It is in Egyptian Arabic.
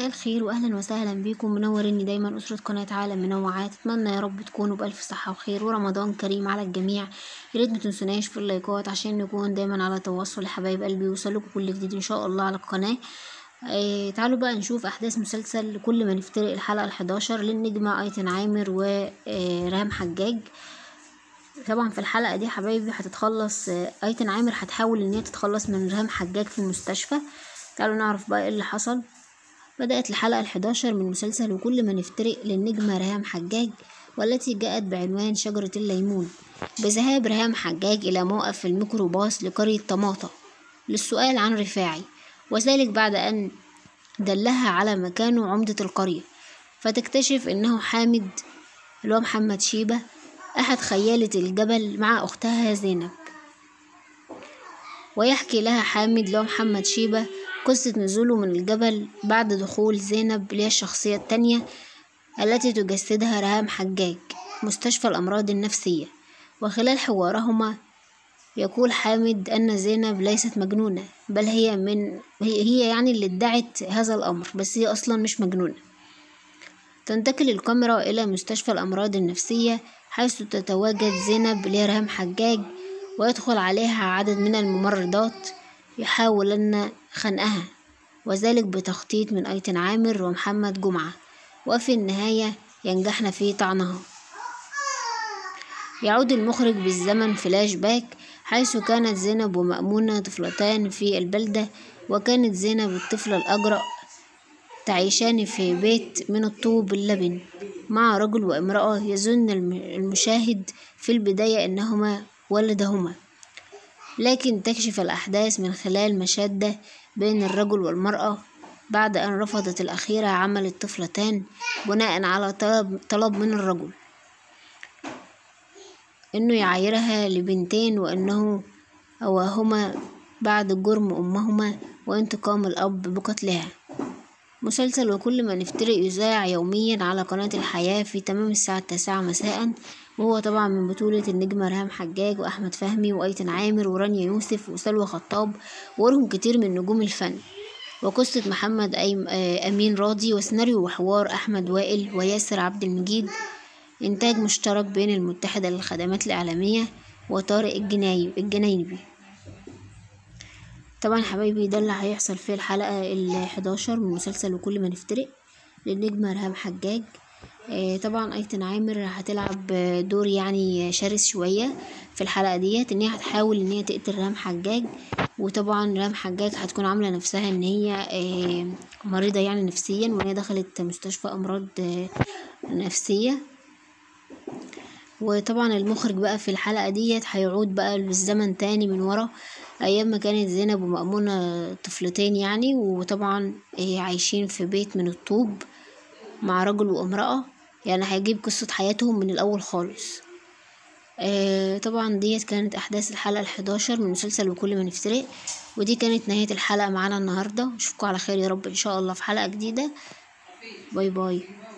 مساء الخير واهلا وسهلا بيكم منوريني دايما اسره قناه عالم منوعات اتمنى يا رب تكونوا بالف صحه وخير ورمضان كريم على الجميع يا ريت ما تنسوناش في اللايكات عشان نكون دايما على تواصل يا حبايب قلبي يوصلكم كل جديد ان شاء الله على القناه آه تعالوا بقى نشوف احداث مسلسل كل ما نفترق الحلقه ال11 للنجمه ايتن عامر ورام حجاج طبعا في الحلقه دي حبايبي هتتخلص آه، ايتن عامر هتحاول ان هي تتخلص من ريهام حجاج في المستشفى تعالوا نعرف بقى ايه اللي حصل بدأت الحلقة الحداشر من مسلسل وكل ما نفترق للنجمة ريهام حجاج والتي جاءت بعنوان شجرة الليمون بذهاب ريهام حجاج إلى موقف الميكروباص لقرية طماطة للسؤال عن رفاعي وذلك بعد أن دلها على مكانه عمدة القرية فتكتشف إنه حامد اللي هو محمد شيبة أحد خيالة الجبل مع أختها زينب ويحكي لها حامد اللي هو محمد شيبة قصة نزوله من الجبل بعد دخول زينب اللي هي الشخصية التانية التي تجسدها رهام حجاج مستشفى الأمراض النفسية وخلال حوارهما يقول حامد أن زينب ليست مجنونة بل هي من هي هي يعني اللي ادعت هذا الأمر بس هي أصلا مش مجنونة تنتقل الكاميرا إلى مستشفى الأمراض النفسية حيث تتواجد زينب اللي هي رهام حجاج ويدخل عليها عدد من الممرضات يحاولن خنقها وذلك بتخطيط من أيتن عامر ومحمد جمعة وفي النهاية ينجحن في طعنها يعود المخرج بالزمن فلاش باك حيث كانت زينب ومأمونة طفلتان في البلدة وكانت زينب الطفلة الأجرأ تعيشان في بيت من الطوب اللبن مع رجل وامرأة يظن الم- المشاهد في البداية أنهما ولدهما لكن تكشف الأحداث من خلال مشادة بين الرجل والمرأة بعد أن رفضت الأخيرة عمل الطفلتان بناء على طلب, طلب من الرجل إنه يعايرها لبنتين وأنه أواهما بعد جرم أمهما وانتقام الأب بقتلها مسلسل وكل ما نفترق يذاع يوميا على قناة الحياة في تمام الساعة التاسعة مساء وهو طبعا من بطولة النجمة ريهام حجاج وأحمد فهمي وأيتن عامر ورانيا يوسف وسلوى خطاب وغيرهم كتير من نجوم الفن وقصة محمد أيم آه، أمين راضي وسيناريو وحوار أحمد وائل وياسر عبد المجيد إنتاج مشترك بين المتحدة للخدمات الإعلامية وطارق الجنايب الجنايبي طبعا حبايبي ده اللي هيحصل في الحلقة الحداشر من مسلسل وكل ما نفترق للنجمة ريهام حجاج آه، طبعا ايتن عامر هتلعب دور يعني شرس شوية في الحلقة ديت ان هي هتحاول ان هي تقتل ريهام حجاج وطبعا ريهام حجاج هتكون عاملة نفسها ان هي آه، مريضة يعني نفسيا وان هي دخلت مستشفى امراض آه، نفسية وطبعا المخرج بقى في الحلقة ديت هيعود بقى بالزمن تاني من ورا أيام ما كانت زينب ومأمونة طفلتين يعني وطبعا إيه عايشين في بيت من الطوب مع رجل وامرأة يعني هيجيب قصة حياتهم من الأول خالص آه طبعا ديت كانت أحداث الحلقة الحداشر من مسلسل وكل ما نفترق ودي كانت نهاية الحلقة معانا النهاردة أشوفكم على خير يا رب إن شاء الله في حلقة جديدة باي باي